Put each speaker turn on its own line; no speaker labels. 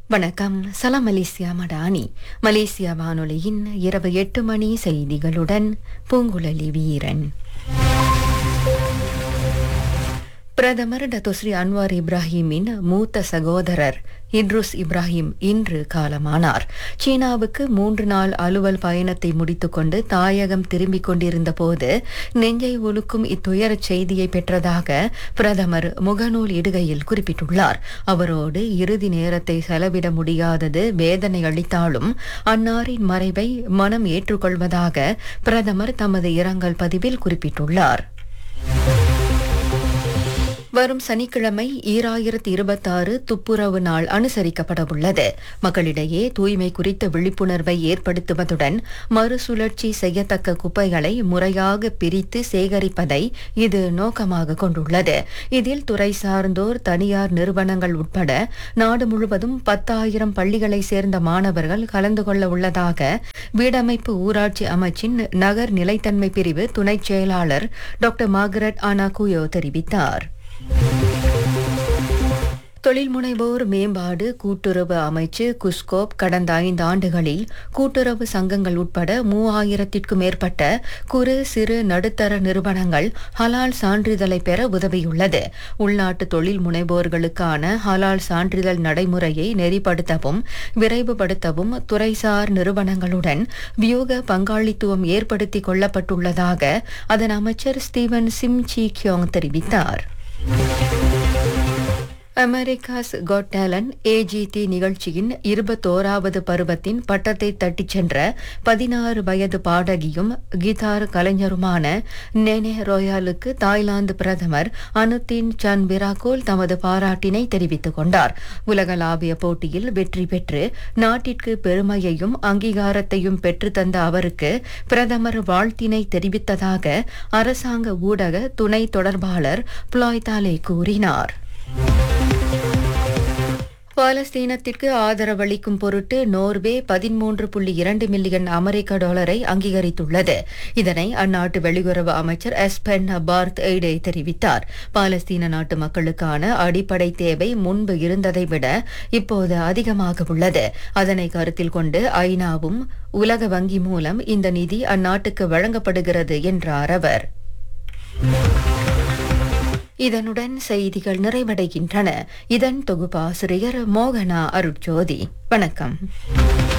வணக்கம் சலாம் Malaysia Madani Malaysia வானொலியின் இரவு எட்டு மணி செய்திகளுடன் பூங்குழலி வீரன் பிரதமர் டத்தோஸ்ரீ அன்வார் இப்ராஹிமின் மூத்த சகோதரர் இட்ருஸ் இப்ராஹிம் இன்று காலமானார் சீனாவுக்கு மூன்று நாள் அலுவல் பயணத்தை முடித்துக்கொண்டு தாயகம் திரும்பிக் கொண்டிருந்த போது நெஞ்சை ஒலுக்கும் இத்துயரச் செய்தியை பெற்றதாக பிரதமர் முகநூல் இடுகையில் குறிப்பிட்டுள்ளார் அவரோடு இறுதி நேரத்தை செலவிட முடியாதது வேதனை அளித்தாலும் அன்னாரின் மறைவை மனம் ஏற்றுக்கொள்வதாக பிரதமர் தமது இரங்கல் பதிவில் குறிப்பிட்டுள்ளார் வரும் சனிக்கிழமை ஈராயிரத்தி இருபத்தாறு துப்புரவு நாள் அனுசரிக்கப்படவுள்ளது மக்களிடையே தூய்மை குறித்த விழிப்புணர்வை ஏற்படுத்துவதுடன் மறுசுழற்சி செய்யத்தக்க குப்பைகளை முறையாக பிரித்து சேகரிப்பதை இது நோக்கமாக கொண்டுள்ளது இதில் துறை சார்ந்தோர் தனியார் நிறுவனங்கள் உட்பட நாடு முழுவதும் பத்தாயிரம் பள்ளிகளை சேர்ந்த மாணவர்கள் கலந்து கொள்ள உள்ளதாக வீடமைப்பு ஊராட்சி அமைச்சின் நகர் நிலைத்தன்மை பிரிவு துணைச் செயலாளர் டாக்டர் மார்கரெட் ஆனாகுயோ தெரிவித்தார் தொழில் முனைவோர் மேம்பாடு கூட்டுறவு அமைச்சு குஸ்கோப் கடந்த ஐந்து ஆண்டுகளில் கூட்டுறவு சங்கங்கள் உட்பட மூவாயிரத்திற்கும் மேற்பட்ட குறு சிறு நடுத்தர நிறுவனங்கள் ஹலால் சான்றிதழை பெற உதவியுள்ளது உள்நாட்டு தொழில் முனைவோர்களுக்கான ஹலால் சான்றிதழ் நடைமுறையை நெறிப்படுத்தவும் விரைவுபடுத்தவும் துறைசார் நிறுவனங்களுடன் வியூக பங்காளித்துவம் ஏற்படுத்திக் கொள்ளப்பட்டுள்ளதாக அதன் அமைச்சர் ஸ்டீவன் சிம் சி கியோங் தெரிவித்தார் அமெரிக்காஸ் காட் டேலண்ட் ஏஜிடி நிகழ்ச்சியின் இருபத்தோராவது பருவத்தின் பட்டத்தை தட்டிச் சென்ற பதினாறு வயது பாடகியும் கிதார் கலைஞருமான நெனே ரோயாலுக்கு தாய்லாந்து பிரதமர் அனுத்தின் சன் விராகோல் தமது பாராட்டினை தெரிவித்துக் கொண்டார் உலகளாவிய போட்டியில் வெற்றி பெற்று நாட்டிற்கு பெருமையையும் அங்கீகாரத்தையும் பெற்றுத்தந்த அவருக்கு பிரதமர் வாழ்த்தினை தெரிவித்ததாக அரசாங்க ஊடக துணை தொடர்பாளர் புளாய்தாலே கூறினார் பாலஸ்தீனத்திற்கு ஆதரவளிக்கும் பொருட்டு நோர்வே பதிமூன்று புள்ளி இரண்டு மில்லியன் அமெரிக்க டாலரை அங்கீகரித்துள்ளது இதனை அந்நாட்டு வெளியுறவு அமைச்சர் எஸ்பென் பார்த் எய்டே தெரிவித்தார் பாலஸ்தீன நாட்டு மக்களுக்கான அடிப்படை தேவை முன்பு இருந்ததை விட இப்போது அதிகமாக உள்ளது அதனை கருத்தில் கொண்டு ஐநாவும் உலக வங்கி மூலம் இந்த நிதி அந்நாட்டுக்கு வழங்கப்படுகிறது என்றார் அவர் இதனுடன் செய்திகள் நிறைவடைகின்றன இதன் தொகுப்பாசிரியர் மோகனா அருட்ஜோதி வணக்கம்